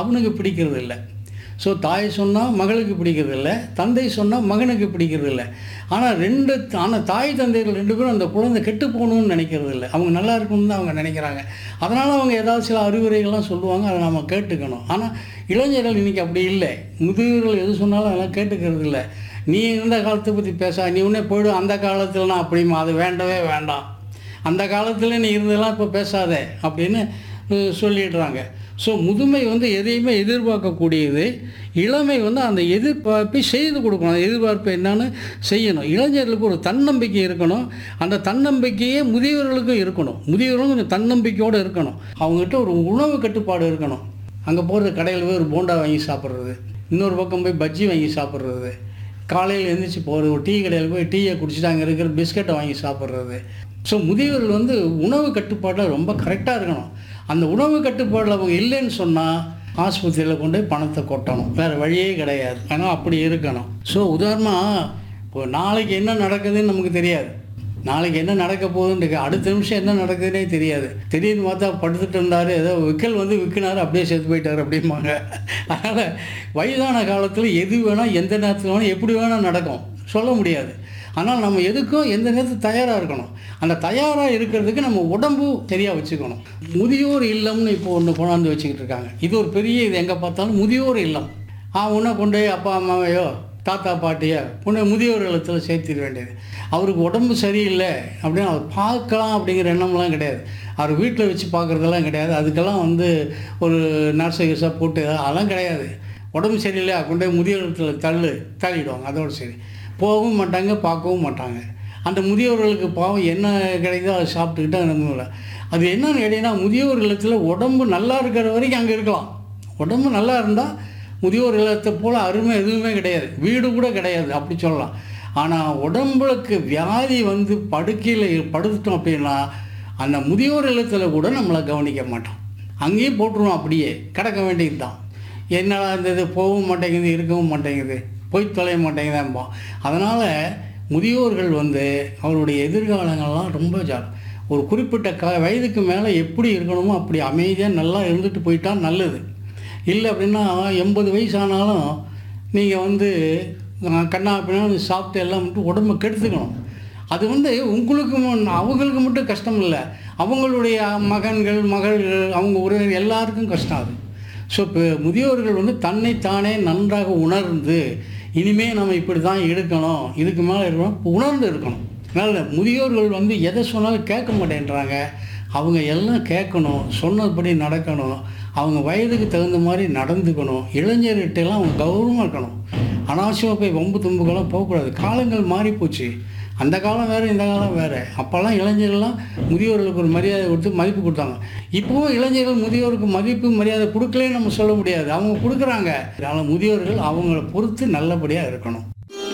அவனுக்கு பிடிக்கிறது இல்லை ஸோ தாய் சொன்னால் மகளுக்கு பிடிக்கிறது இல்லை தந்தை சொன்னால் மகனுக்கு பிடிக்கிறது இல்லை ஆனால் ரெண்டு ஆனால் தாய் தந்தைகள் ரெண்டு பேரும் அந்த குழந்தை கெட்டு போகணும்னு நினைக்கிறது இல்லை அவங்க நல்லா இருக்கணும்னு தான் அவங்க நினைக்கிறாங்க அதனால் அவங்க ஏதாவது சில அறிவுரைகள்லாம் சொல்லுவாங்க அதை நம்ம கேட்டுக்கணும் ஆனால் இளைஞர்கள் இன்றைக்கி அப்படி இல்லை முதியோர்கள் எது சொன்னாலும் அதெல்லாம் கேட்டுக்கிறது இல்லை நீ இந்த காலத்தை பற்றி பேச நீ உடனே போய்டு அந்த காலத்துலனா அப்படிமா அது வேண்டவே வேண்டாம் அந்த காலத்தில் நீ இருந்ததெல்லாம் இப்போ பேசாத அப்படின்னு அஹ், சொல்லிடுறாங்க ஸோ முதுமை வந்து எதையுமே எதிர்பார்க்கக்கூடியது இளமை வந்து அந்த எதிர்பார்ப்பை செய்து கொடுக்கணும் அந்த எதிர்பார்ப்பு என்னன்னு செய்யணும் இளைஞர்களுக்கு ஒரு தன்னம்பிக்கை இருக்கணும் அந்த தன்னம்பிக்கையே முதியவர்களுக்கும் இருக்கணும் முதியவர்களும் கொஞ்சம் தன்னம்பிக்கையோடு இருக்கணும் அவங்ககிட்ட ஒரு உணவு கட்டுப்பாடு இருக்கணும் அங்கே போகிற கடையில் போய் ஒரு போண்டா வாங்கி சாப்பிட்றது இன்னொரு பக்கம் போய் பஜ்ஜி வாங்கி சாப்பிட்றது காலையில் எழுந்திரிச்சு போகிறது ஒரு டீ கடையில் போய் டீயை குடிச்சிட்டு அங்கே இருக்கிற பிஸ்கட்டை வாங்கி சாப்பிட்றது ஸோ முதியவர்கள் வந்து உணவு கட்டுப்பாட்டில் ரொம்ப கரெக்டாக இருக்கணும் அந்த உணவு கட்டுப்பாடில் அவங்க இல்லைன்னு சொன்னால் ஆஸ்பத்திரியில் கொண்டு போய் பணத்தை கொட்டணும் வேறு வழியே கிடையாது ஆனால் அப்படி இருக்கணும் ஸோ உதாரணமாக இப்போ நாளைக்கு என்ன நடக்குதுன்னு நமக்கு தெரியாது நாளைக்கு என்ன நடக்க போகுதுன்னு இருக்கு. அடுத்த நிமிஷம் என்ன நடக்குதுன்னே தெரியாது திடீர்னு பார்த்தா படுத்துட்டு இருந்தார் ஏதோ விக்கல் வந்து விற்கினார் அப்படியே செத்து போயிட்டார் அப்படிம்பாங்க அதனால் வயதான காலத்தில் எது வேணால் எந்த நேரத்தில் வேணால் எப்படி வேணால் நடக்கும் சொல்ல முடியாது ஆனால் நம்ம எதுக்கும் எந்த நேரத்துக்கு தயாராக இருக்கணும் அந்த தயாராக இருக்கிறதுக்கு நம்ம உடம்பு சரியாக வச்சுக்கணும் முதியோர் இல்லம்னு இப்போ ஒன்று கொண்டாந்து வச்சுக்கிட்டு இருக்காங்க இது ஒரு பெரிய இது எங்கே பார்த்தாலும் முதியோர் இல்லம் ஆ உன்னை கொண்டு போய் அப்பா அம்மாவையோ தாத்தா பாட்டியோ உன்னை முதியோர் இல்லத்தில் சேர்த்திட வேண்டியது அவருக்கு உடம்பு சரியில்லை அப்படின்னு அவர் பார்க்கலாம் அப்படிங்கிற எண்ணம்லாம் கிடையாது அவர் வீட்டில் வச்சு பார்க்குறதெல்லாம் கிடையாது அதுக்கெல்லாம் வந்து ஒரு நர்ஸை கிசா போட்டு அதெல்லாம் கிடையாது உடம்பு சரியில்லையா கொண்டு போய் முதியோர் இல்லத்தில் தள்ளு தள்ளிடுவாங்க அதோட சரி போகவும் மாட்டாங்க பார்க்கவும் மாட்டாங்க அந்த முதியோர்களுக்கு பாவம் என்ன கிடைக்குதோ அதை சாப்பிட்டுக்கிட்டு அந்த அது என்னன்னு கேட்டிங்கன்னா முதியோர் இல்லத்தில் உடம்பு நல்லா இருக்கிற வரைக்கும் அங்கே இருக்கலாம் உடம்பு நல்லா இருந்தால் முதியோர் இல்லத்தை போல் அருமை எதுவுமே கிடையாது வீடு கூட கிடையாது அப்படி சொல்லலாம் ஆனால் உடம்புக்கு வியாதி வந்து படுக்கையில் படுத்துட்டோம் அப்படின்னா அந்த முதியோர் இல்லத்தில் கூட நம்மளை கவனிக்க மாட்டோம் அங்கேயே போட்டுருவோம் அப்படியே கிடக்க வேண்டியது தான் என்னடா இந்த இது போகவும் மாட்டேங்குது இருக்கவும் மாட்டேங்குது போய் தொலைய மாட்டேங்குதான்போம் அதனால் முதியோர்கள் வந்து அவருடைய எதிர்காலங்கள்லாம் ரொம்ப ஜா ஒரு குறிப்பிட்ட க வயதுக்கு மேலே எப்படி இருக்கணுமோ அப்படி அமைதியாக நல்லா இருந்துட்டு போயிட்டா நல்லது இல்லை அப்படின்னா எண்பது வயசு ஆனாலும் நீங்கள் வந்து அஹ், கண்ணா அப்படின்னா சாப்பிட்டு எல்லாம் மட்டும் உடம்பை கெடுத்துக்கணும் அது வந்து உங்களுக்கு மு- அவங்களுக்கு மட்டும் கஷ்டம் இல்லை அவங்களுடைய மகன்கள் மகள்கள் அவங்க உறவினர் எல்லாருக்கும் கஷ்டம் அது ஸோ இப்போ முதியோர்கள் வந்து தன்னைத்தானே நன்றாக உணர்ந்து இனிமே நம்ம இப்படி தான் இருக்கணும் இதுக்கு மேலே இருக்கணும் உணர்ந்து இருக்கணும் அதனால் முதியோர்கள் வந்து எதை சொன்னாலும் கேட்க மாட்டேன்றாங்க அவங்க எல்லாம் கேட்கணும் சொன்னபடி நடக்கணும் அவங்க வயதுக்கு தகுந்த மாதிரி நடந்துக்கணும் இளைஞர்கிட்டலாம் அவங்க கௌரவமாக இருக்கணும் அனாவசியமாக போய் வம்பு தும்புக்கெல்லாம் போகக்கூடாது காலங்கள் மாறிப்போச்சு அந்த காலம் வேறு இந்த காலம் வேறு அப்போல்லாம் இளைஞர்கள்லாம் முதியோர்களுக்கு ஒரு மரியாதை கொடுத்து மதிப்பு கொடுத்தாங்க இப்போவும் இளைஞர்கள் முதியோருக்கு மதிப்பு மரியாதை கொடுக்கலன்னு நம்ம சொல்ல முடியாது அவங்க கொடுக்குறாங்க அதனால் முதியோர்கள் அவங்கள பொறுத்து நல்லபடியாக இருக்கணும்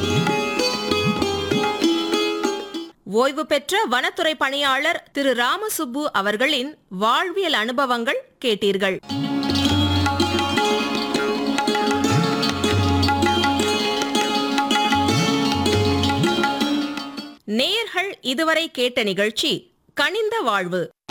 ஓய்வு பெற்ற வனத்துறை பணியாளர் திரு ராமசுப்பு அவர்களின் வாழ்வியல் அனுபவங்கள் கேட்டீர்கள் நேயர்கள் இதுவரை கேட்ட நிகழ்ச்சி கனிந்த வாழ்வு